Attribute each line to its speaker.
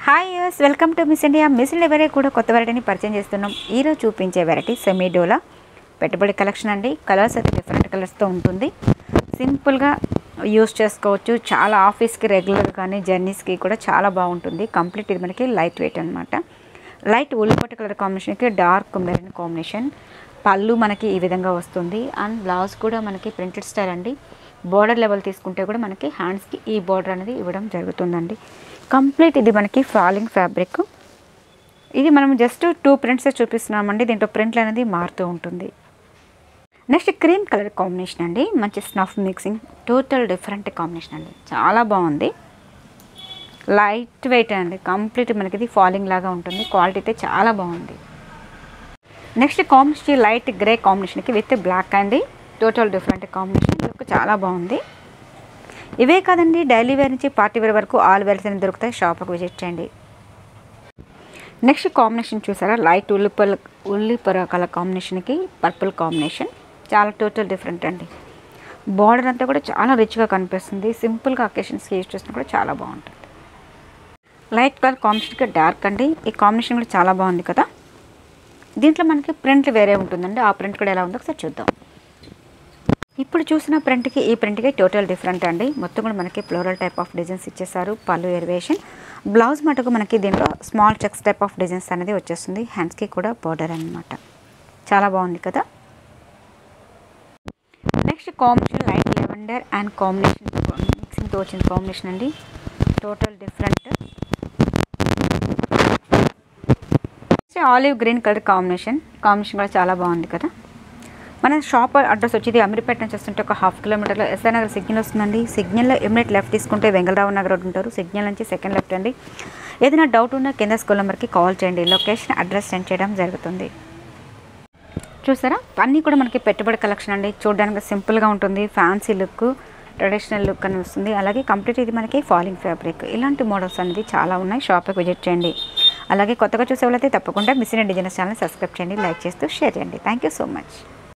Speaker 1: hi యూస్ welcome to miss India miss India variety కూడా కొత్త వెరైటీని పరిచయం చేస్తున్నాం ఈరోజు చూపించే వెరైటీ సెమీ డోలా పెట్టుబడి కలెక్షన్ అండి కలర్స్ అయితే డిఫరెంట్ కలర్స్తో ఉంటుంది సింపుల్గా యూస్ చేసుకోవచ్చు చాలా ఆఫీస్కి రెగ్యులర్ కానీ జర్నీస్కి కూడా చాలా బాగుంటుంది కంప్లీట్ ఇది మనకి లైట్ వెయిట్ అనమాట లైట్ ఉల్లిపొట్టు కలర్ కాంబినేషన్కి డార్క్ మెరూన్ కాంబినేషన్ పళ్ళు మనకి ఈ విధంగా వస్తుంది అండ్ బ్లౌజ్ కూడా మనకి ప్రింటెడ్ స్టైల్ అండి బోర్డర్ లెవెల్ తీసుకుంటే కూడా మనకి హ్యాండ్స్కి ఈ బోర్డర్ అనేది ఇవ్వడం జరుగుతుందండి కంప్లీట్ ఇది మనకి ఫాలింగ్ ఫ్యాబ్రిక్ ఇది మనం జస్ట్ టూ ప్రింట్సే చూపిస్తున్నామండి దీంట్లో ప్రింట్లు అనేది మారుతూ ఉంటుంది నెక్స్ట్ క్రీమ్ కలర్ కాంబినేషన్ అండి మంచి స్నఫ్ మిక్సింగ్ టోటల్ డిఫరెంట్ కాంబినేషన్ అండి చాలా బాగుంది లైట్ వెయిట్ అండి కంప్లీట్ మనకి ఇది ఫాలింగ్ లాగా ఉంటుంది క్వాలిటీ అయితే చాలా బాగుంది నెక్స్ట్ కాంబినేషన్ లైట్ గ్రే కాంబినేషన్కి విత్ బ్లాక్ అండి టోటల్ డిఫరెంట్ కాంబినేషన్ లుక్ చాలా బాగుంది ఇవే కాదండి డైలీ వేర్ నుంచి పార్టీ వేర్ వరకు ఆల్ వేర్స్ అనేవి దొరుకుతాయి షాప్కి విజిట్ చేయండి నెక్స్ట్ కాంబినేషన్ చూసారా లైట్ ఉల్లిపల్ ఉల్లిపొర కలర్ కాంబినేషన్కి పర్పుల్ కాంబినేషన్ చాలా టోటల్ డిఫరెంట్ అండి బార్డర్ అంతా కూడా చాలా రిచ్గా కనిపిస్తుంది సింపుల్గా అకేషన్స్కి యూజ్ చేసినా కూడా చాలా బాగుంటుంది లైట్ కలర్ కాంబినేషన్కి డార్క్ అండి ఈ కాంబినేషన్ కూడా చాలా బాగుంది కదా దీంట్లో మనకి ప్రింట్ వేరే ఉంటుందండి ఆ ప్రింట్ కూడా ఎలా ఉందో ఒకసారి చూద్దాం ఇప్పుడు చూసిన ప్రింట్కి ఈ ప్రింట్కి టోటల్ డిఫరెంట్ అండి మొత్తం కూడా మనకి ఫ్లోరల్ టైప్ ఆఫ్ డిజైన్స్ ఇచ్చేసారు పళ్ళు ఎరివేషన్ బ్లౌజ్ మటుకు మనకి దీంట్లో small checks type of designs అనేది వచ్చేస్తుంది హ్యాండ్స్కి కూడా బోర్డర్ అనమాట చాలా బాగుంది కదా next combination light lavender and combination మిక్సింగ్తో వచ్చిన కాంబినేషన్ అండి total different olive green colour combination combination కూడా చాలా బాగుంది కదా మన షాప్ అడ్రస్ వచ్చేది అమీర్పేట నుంచి వస్తుంటే ఒక హాఫ్ కిలోమీటర్లో ఎస్ఐ నగర్ సిగ్నల్ వస్తుందండి సిగ్నల్లో ఎమినేట్ లెఫ్ట్ తీసుకుంటే వెంగళరావు నగర్ రోడ్ ఉంటారు సిగ్నల్ నుంచి సెకండ్ లెఫ్ట్ అండి ఏదైనా డౌట్ ఉన్నా కింద స్కూల్ నెంబర్కి కాల్ చేయండి లొకేషన్ అడ్రస్ సెండ్ చేయడం జరుగుతుంది చూసారా అన్నీ కూడా మనకి పెట్టుబడి కలెక్షన్ అండి చూడడానికి సింపుల్గా ఉంటుంది ఫ్యాన్సీ లుక్ ట్రెడిషనల్ లుక్ అని వస్తుంది అలాగే కంప్లీట్ ఇది మనకి ఫాలింగ్ ఫ్యాబ్రిక్ ఇలాంటి మోడల్స్ అనేది చాలా ఉన్నాయి షాప్కి విజిట్ చేయండి అలాగే కొత్తగా చూసే వాళ్ళైతే తప్పకుండా మిస్ డిజైనర్స్ ఛానల్ సబ్స్క్రైబ్ చేయండి లైక్ చేస్తూ షేర్ చేయండి థ్యాంక్ యూ సో మచ్